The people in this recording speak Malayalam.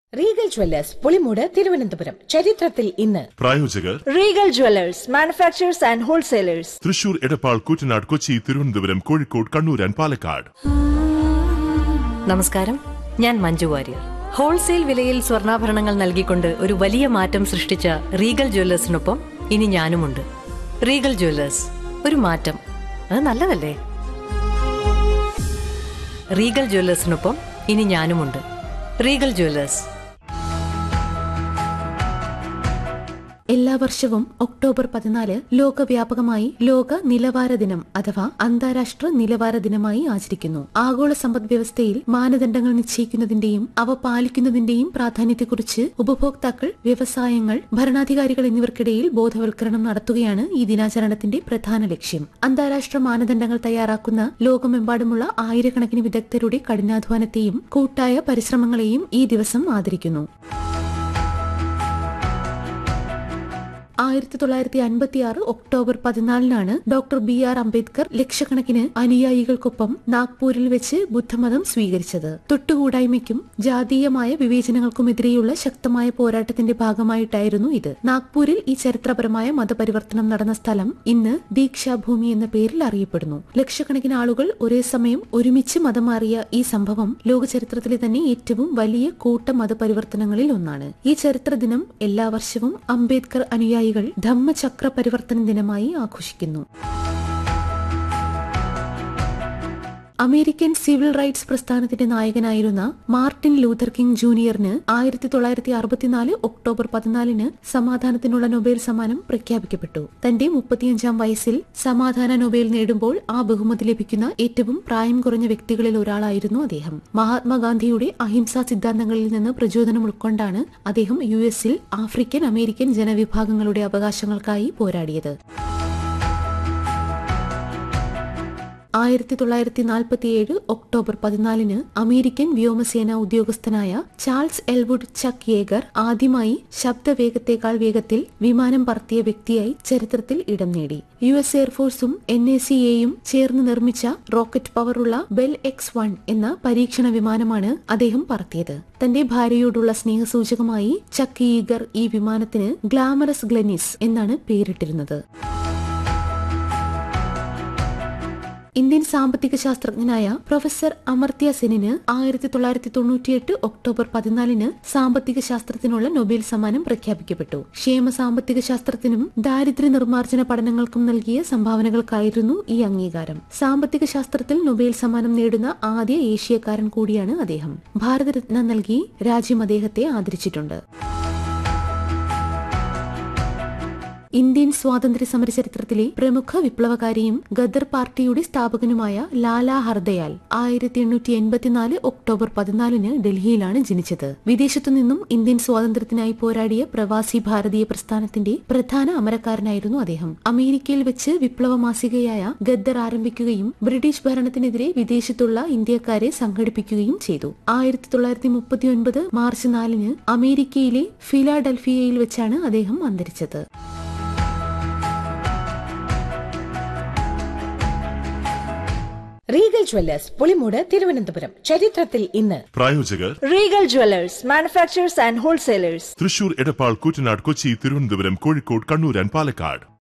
റീഗൽ ജ്വല്ലേഴ്സ് പുളിമൂട് തിരുവനന്തപുരം ചരിത്രത്തിൽ ഇന്ന് പ്രായോജകർ Regal Jewelers, manufacturers and wholesalers. Thrissur Edappal Koottanad Kochi Thiruvananthapuram Kozhikode Kannur and Palakkad നമസ്കാരം ഞാൻ മഞ്ജു വാര്യർ ഹോൾസെയിൽ വിലയിൽ സ്വർണ്ണാഭരണങ്ങൾ നൽകിക്കൊണ്ട് ഒരു വലിയ മാറ്റം സൃഷ്ടിച്ച റീഗൽ ജ്വല്ലേഴ്സിനൊപ്പം ഇനി ഞാനുമുണ്ട് റീഗൽ ജ്വല്ലേഴ്സ് ഒരു മാറ്റം അത് നല്ലതല്ലേ റീഗൽ ജ്വല്ലേഴ്സിനൊപ്പം ഇനി ഞാനുമുണ്ട് റീഗൽ ജ്വല്ലേഴ്സ് എല്ലാ വർഷവും ഒക്ടോബർ പതിനാല് ലോകവ്യാപകമായി ലോക നിലവാര ദിനം അഥവാ അന്താരാഷ്ട്ര നിലവാര ദിനമായി ആചരിക്കുന്നു ആഗോള സമ്പദ് വ്യവസ്ഥയിൽ മാനദണ്ഡങ്ങൾ നിശ്ചയിക്കുന്നതിന്റെയും അവ പാലിക്കുന്നതിന്റെയും പ്രാധാന്യത്തെക്കുറിച്ച് ഉപഭോക്താക്കൾ വ്യവസായങ്ങൾ ഭരണാധികാരികൾ എന്നിവർക്കിടയിൽ ബോധവൽക്കരണം നടത്തുകയാണ് ഈ ദിനാചരണത്തിന്റെ പ്രധാന ലക്ഷ്യം അന്താരാഷ്ട്ര മാനദണ്ഡങ്ങൾ തയ്യാറാക്കുന്ന ലോകമെമ്പാടുമുള്ള ആയിരക്കണക്കിന് വിദഗ്ധരുടെ കഠിനാധ്വാനത്തെയും കൂട്ടായ പരിശ്രമങ്ങളെയും ഈ ദിവസം ആദരിക്കുന്നു ആയിരത്തി തൊള്ളായിരത്തി അൻപത്തി ആറ് ഒക്ടോബർ പതിനാലിനാണ് ഡോക്ടർ ബി ആർ അംബേദ്കർ ലക്ഷക്കണക്കിന് അനുയായികൾക്കൊപ്പം നാഗ്പൂരിൽ വെച്ച് ബുദ്ധമതം സ്വീകരിച്ചത് തൊട്ടുകൂടായ്മയ്ക്കും ജാതീയമായ വിവേചനങ്ങൾക്കുമെതിരെയുള്ള ശക്തമായ പോരാട്ടത്തിന്റെ ഭാഗമായിട്ടായിരുന്നു ഇത് നാഗ്പൂരിൽ ഈ ചരിത്രപരമായ മതപരിവർത്തനം നടന്ന സ്ഥലം ഇന്ന് ദീക്ഷാഭൂമി എന്ന പേരിൽ അറിയപ്പെടുന്നു ലക്ഷക്കണക്കിന് ആളുകൾ ഒരേ സമയം ഒരുമിച്ച് മതം മാറിയ ഈ സംഭവം ലോക ചരിത്രത്തിലെ തന്നെ ഏറ്റവും വലിയ കൂട്ട മതപരിവർത്തനങ്ങളിൽ ഒന്നാണ് ഈ ചരിത്ര ദിനം എല്ലാ വർഷവും അംബേദ്കർ അനുയായികൾ ധമ്മചക്ര പരിവർത്തന ദിനമായി ആഘോഷിക്കുന്നു അമേരിക്കൻ സിവിൽ റൈറ്റ്സ് പ്രസ്ഥാനത്തിന്റെ നായകനായിരുന്ന മാർട്ടിൻ ലൂഥർ കിങ് ജൂനിയറിന് ആയിരത്തി തൊള്ളായിരത്തി അറുപത്തിനാല് ഒക്ടോബർ പതിനാലിന് സമാധാനത്തിനുള്ള നൊബേൽ സമ്മാനം പ്രഖ്യാപിക്കപ്പെട്ടു തന്റെ മുപ്പത്തിയഞ്ചാം വയസ്സിൽ സമാധാന നൊബേൽ നേടുമ്പോൾ ആ ബഹുമതി ലഭിക്കുന്ന ഏറ്റവും പ്രായം കുറഞ്ഞ വ്യക്തികളിൽ ഒരാളായിരുന്നു അദ്ദേഹം മഹാത്മാഗാന്ധിയുടെ അഹിംസാ സിദ്ധാന്തങ്ങളിൽ നിന്ന് പ്രചോദനം ഉൾക്കൊണ്ടാണ് അദ്ദേഹം യു എസിൽ ആഫ്രിക്കൻ അമേരിക്കൻ ജനവിഭാഗങ്ങളുടെ അവകാശങ്ങൾക്കായി പോരാടിയത് ആയിരത്തി തൊള്ളായിരത്തി നാൽപ്പത്തിയേഴ് ഒക്ടോബർ പതിനാലിന് അമേരിക്കൻ വ്യോമസേന ഉദ്യോഗസ്ഥനായ ചാൾസ് എൽവുഡ് ചക്ക് യേഗർ ആദ്യമായി ശബ്ദവേഗത്തേക്കാൾ വേഗത്തിൽ വിമാനം പറത്തിയ വ്യക്തിയായി ചരിത്രത്തിൽ ഇടം നേടി യു എസ് എയർഫോഴ്സും എൻ എ സി എയും ചേർന്ന് നിർമ്മിച്ച റോക്കറ്റ് പവറുള്ള ബെൽ എക്സ് വൺ എന്ന പരീക്ഷണ വിമാനമാണ് അദ്ദേഹം പറത്തിയത് തന്റെ ഭാര്യയോടുള്ള സ്നേഹസൂചകമായി ചക്ക് ഈഗർ ഈ വിമാനത്തിന് ഗ്ലാമറസ് ഗ്ലെനിസ് എന്നാണ് പേരിട്ടിരുന്നത് ഇന്ത്യൻ സാമ്പത്തിക ശാസ്ത്രജ്ഞനായ പ്രൊഫസർ അമർത്യ സെനിന് ആയിരത്തി തൊള്ളായിരത്തി തൊണ്ണൂറ്റിയെട്ട് ഒക്ടോബർ പതിനാലിന് സാമ്പത്തിക ശാസ്ത്രത്തിനുള്ള നൊബേൽ സമ്മാനം പ്രഖ്യാപിക്കപ്പെട്ടു ക്ഷേമ സാമ്പത്തിക ശാസ്ത്രത്തിനും ദാരിദ്ര്യ നിർമ്മാർജ്ജന പഠനങ്ങൾക്കും നൽകിയ സംഭാവനകൾക്കായിരുന്നു ഈ അംഗീകാരം സാമ്പത്തിക ശാസ്ത്രത്തിൽ നൊബേൽ സമ്മാനം നേടുന്ന ആദ്യ ഏഷ്യക്കാരൻ കൂടിയാണ് അദ്ദേഹം ഭാരതരത്ന നൽകി രാജ്യം അദ്ദേഹത്തെ ആദരിച്ചിട്ടുണ്ട് ഇന്ത്യൻ സ്വാതന്ത്ര്യ സമര ചരിത്രത്തിലെ പ്രമുഖ വിപ്ലവകാരിയും ഗദർ പാർട്ടിയുടെ സ്ഥാപകനുമായ ലാലാ ഹർദയാൽ ആയിരത്തി എണ്ണൂറ്റി എൺപത്തിനാല് ഒക്ടോബർ പതിനാലിന് ഡൽഹിയിലാണ് ജനിച്ചത് വിദേശത്തു നിന്നും ഇന്ത്യൻ സ്വാതന്ത്ര്യത്തിനായി പോരാടിയ പ്രവാസി ഭാരതീയ പ്രസ്ഥാനത്തിന്റെ പ്രധാന അമരക്കാരനായിരുന്നു അദ്ദേഹം അമേരിക്കയിൽ വെച്ച് വിപ്ലവ മാസികയായ ഗദ്ദർ ആരംഭിക്കുകയും ബ്രിട്ടീഷ് ഭരണത്തിനെതിരെ വിദേശത്തുള്ള ഇന്ത്യക്കാരെ സംഘടിപ്പിക്കുകയും ചെയ്തു ആയിരത്തി തൊള്ളായിരത്തി മുപ്പത്തിയൊൻപത് മാർച്ച് നാലിന് അമേരിക്കയിലെ ഫിലാഡൽഫിയയിൽ വെച്ചാണ് അദ്ദേഹം അന്തരിച്ചത് റീഗൽ ജ്വല്ലേഴ്സ് പുളിമൂട് തിരുവനന്തപുരം ചരിത്രത്തിൽ ഇന്ന് പ്രായോജകർ Regal Jewelers, manufacturers and wholesalers. Thrissur Edappal Koottanad Kochi Thiruvananthapuram Kozhikode Kannur and Palakkad